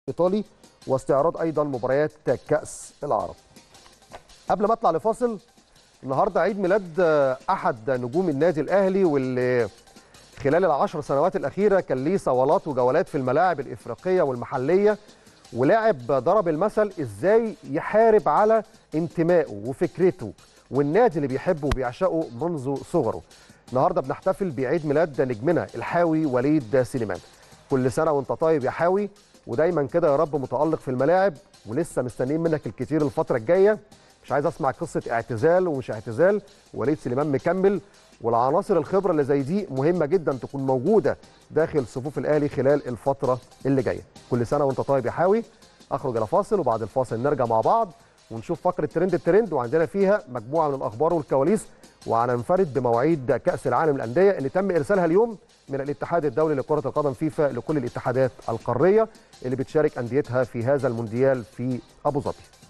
الايطالي واستعراض ايضا مباريات كاس العرب قبل ما اطلع لفاصل النهارده عيد ميلاد احد نجوم النادي الاهلي واللي خلال العشر سنوات الاخيره كان ليه صولات وجولات في الملاعب الافريقيه والمحليه ولاعب ضرب المثل ازاي يحارب على انتمائه وفكرته والنادي اللي بيحبه وبيعشقه منذ صغره النهارده بنحتفل بعيد ميلاد نجمنا الحاوي وليد سليمان كل سنه وانت طيب يا حاوي ودايما كده يا رب متالق في الملاعب ولسه مستنيين منك الكتير الفتره الجايه مش عايز اسمع قصه اعتزال ومش اعتزال وليد سليمان مكمل والعناصر الخبره اللي زي دي مهمه جدا تكون موجوده داخل صفوف الاهلي خلال الفتره اللي جايه كل سنه وانت طيب يا حاوي اخرج الى فاصل وبعد الفاصل نرجع مع بعض ونشوف فقره ترند الترند وعندنا فيها مجموعه من الاخبار والكواليس وهننفرد بمواعيد كاس العالم للانديه اللي تم ارسالها اليوم من الاتحاد الدولي لكره القدم فيفا لكل الاتحادات القاريه اللي بتشارك انديتها في هذا المونديال في ابو ظبي